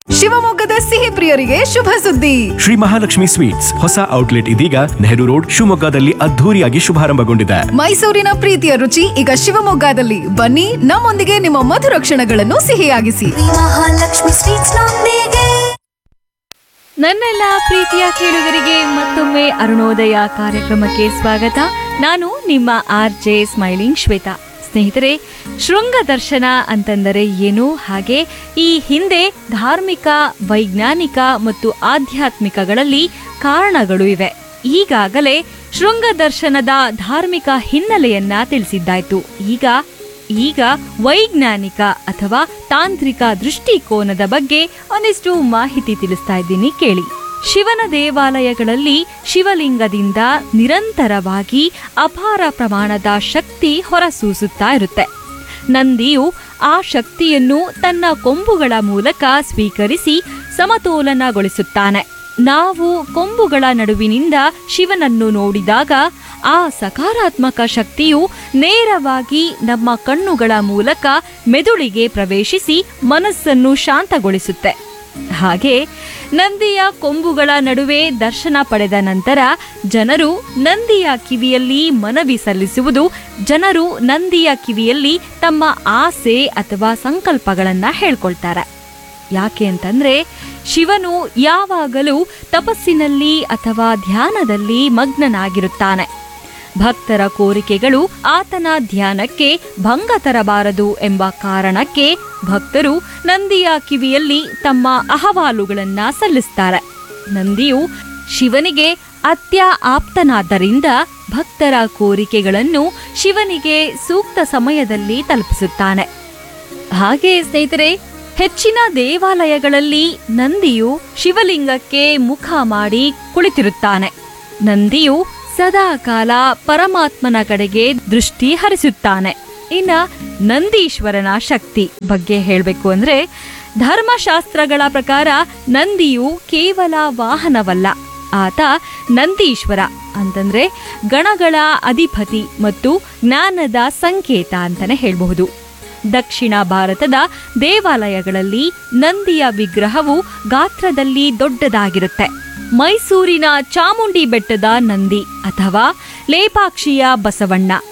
ಶಿವಮೊಗ್ಗದ ಸಿಹಿ ಪ್ರಿಯರಿಗೆ ಶುಭ ಸುದ್ದಿ ಶ್ರೀ ಮಹಾಲಕ್ಷ್ಮಿ ಸ್ವೀಟ್ಸ್ ಹೊಸ ಔಟ್ಲೆಟ್ ಇದೀಗ ನೆಹರು ರೋಡ್ ಶಿವಮೊಗ್ಗದಲ್ಲಿ ಅದ್ಧೂರಿಯಾಗಿ ಶುಭಾರಂಭಗೊಂಡಿದೆ ಮೈಸೂರಿನ ಪ್ರೀತಿಯ ರುಚಿ ಈಗ ಶಿವಮೊಗ್ಗದಲ್ಲಿ ಬನ್ನಿ ನಮ್ಮೊಂದಿಗೆ ನಿಮ್ಮ ಮಧುರ ಕ್ಷಣಗಳನ್ನು ಸಿಹಿಯಾಗಿಸಿ ಮಹಾಲಕ್ಷ್ಮಿ ಸ್ವೀಟ್ಸ್ ನೊಂದಿಗೆ ನನ್ನೆಲ್ಲ ಪ್ರೀತಿಯ ಕೇಳುಗರಿಗೆ ಮತ್ತೊಮ್ಮೆ ಅರುಣೋದಯ ಕಾರ್ಯಕ್ರಮಕ್ಕೆ ಸ್ವಾಗತ ನಾನು ನಿಮ್ಮ ಆರ್ ಜೆ ಸ್ಮೈಲಿಂಗ್ ಶ್ವೇತಾ ಸ್ನೇಹಿತರೆ ಶೃಂಗ ದರ್ಶನ ಅಂತಂದರೆ ಏನು ಹಾಗೆ ಈ ಹಿಂದೆ ಧಾರ್ಮಿಕ ವೈಜ್ಞಾನಿಕ ಮತ್ತು ಆಧ್ಯಾತ್ಮಿಕಗಳಲ್ಲಿ ಕಾರಣಗಳು ಇವೆ ಈಗಾಗಲೇ ಶೃಂಗ ದರ್ಶನದ ಧಾರ್ಮಿಕ ಹಿನ್ನೆಲೆಯನ್ನ ತಿಳಿಸಿದ್ದಾಯ್ತು ಈಗ ಈಗ ವೈಜ್ಞಾನಿಕ ಅಥವಾ ತಾಂತ್ರಿಕ ದೃಷ್ಟಿಕೋನದ ಬಗ್ಗೆ ಒಂದಿಷ್ಟು ಮಾಹಿತಿ ತಿಳಿಸ್ತಾ ಇದ್ದೀನಿ ಕೇಳಿ ಶಿವನ ದೇವಾಲಯಗಳಲ್ಲಿ ಶಿವಲಿಂಗದಿಂದ ನಿರಂತರವಾಗಿ ಅಪಾರ ಪ್ರಮಾಣದ ಶಕ್ತಿ ಹೊರಸೂಸುತ್ತಾ ಇರುತ್ತೆ ನಂದಿಯು ಆ ಶಕ್ತಿಯನ್ನು ತನ್ನ ಕೊಂಬುಗಳ ಮೂಲಕ ಸ್ವೀಕರಿಸಿ ಸಮತೋಲನಗೊಳಿಸುತ್ತಾನೆ ನಾವು ಕೊಂಬುಗಳ ನಡುವಿನಿಂದ ಶಿವನನ್ನು ನೋಡಿದಾಗ ಆ ಸಕಾರಾತ್ಮಕ ಶಕ್ತಿಯು ನೇರವಾಗಿ ನಮ್ಮ ಕಣ್ಣುಗಳ ಮೂಲಕ ಮೆದುಳಿಗೆ ಪ್ರವೇಶಿಸಿ ಮನಸ್ಸನ್ನು ಶಾಂತಗೊಳಿಸುತ್ತೆ ಹಾಗೆ ನಂದಿಯ ಕೊಂಬುಗಳ ನಡುವೆ ದರ್ಶನ ಪಡೆದ ನಂತರ ಜನರು ನಂದಿಯ ಕಿವಿಯಲ್ಲಿ ಮನವಿ ಸಲ್ಲಿಸುವುದು ಜನರು ನಂದಿಯ ಕಿವಿಯಲ್ಲಿ ತಮ್ಮ ಆಸೆ ಅಥವಾ ಸಂಕಲ್ಪಗಳನ್ನ ಹೇಳ್ಕೊಳ್ತಾರೆ ಯಾಕೆ ಅಂತಂದ್ರೆ ಶಿವನು ಯಾವಾಗಲೂ ತಪಸ್ಸಿನಲ್ಲಿ ಅಥವಾ ಧ್ಯಾನದಲ್ಲಿ ಮಗ್ನನಾಗಿರುತ್ತಾನೆ ಭಕ್ತರ ಕೋರಿಕೆಗಳು ಆತನ ಧ್ಯಾನಕ್ಕೆ ಭಂಗ ತರಬಾರದು ಎಂಬ ಕಾರಣಕ್ಕೆ ಭಕ್ತರು ನಂದಿಯ ಕಿವಿಯಲ್ಲಿ ತಮ್ಮ ಅಹವಾಲುಗಳನ್ನ ಸಲ್ಲಿಸ್ತಾರೆ ನಂದಿಯು ಶಿವನಿಗೆ ಅತ್ಯ ಆಪ್ತನಾದ್ದರಿಂದ ಭಕ್ತರ ಕೋರಿಕೆಗಳನ್ನು ಶಿವನಿಗೆ ಸೂಕ್ತ ಸಮಯದಲ್ಲಿ ತಲುಪಿಸುತ್ತಾನೆ ಹಾಗೆ ಸ್ನೇಹಿತರೆ ಹೆಚ್ಚಿನ ದೇವಾಲಯಗಳಲ್ಲಿ ನಂದಿಯು ಶಿವಲಿಂಗಕ್ಕೆ ಮುಖ ಮಾಡಿ ಕುಳಿತಿರುತ್ತಾನೆ ನಂದಿಯು ಸದಾ ಕಾಲ ಪರಮಾತ್ಮನ ಕಡೆಗೆ ದೃಷ್ಟಿ ಹರಿಸುತ್ತಾನೆ ಇನ್ನ ನಂದೀಶ್ವರನ ಶಕ್ತಿ ಬಗ್ಗೆ ಹೇಳಬೇಕು ಅಂದ್ರೆ ಧರ್ಮಶಾಸ್ತ್ರಗಳ ಪ್ರಕಾರ ನಂದಿಯು ಕೇವಲ ವಾಹನವಲ್ಲ ಆತ ನಂದೀಶ್ವರ ಅಂತಂದ್ರೆ ಗಣಗಳ ಅಧಿಪತಿ ಮತ್ತು ಜ್ಞಾನದ ಸಂಕೇತ ಅಂತಾನೆ ಹೇಳಬಹುದು ದಕ್ಷಿಣ ಭಾರತದ ದೇವಾಲಯಗಳಲ್ಲಿ ನಂದಿಯ ವಿಗ್ರಹವು ಗಾತ್ರದಲ್ಲಿ ದೊಡ್ಡದಾಗಿರುತ್ತೆ ಮೈಸೂರಿನ ಚಾಮುಂಡಿ ಬೆಟ್ಟದ ನಂದಿ ಅಥವಾ ಲೇಪಾಕ್ಷಿಯ ಬಸವಣ್ಣ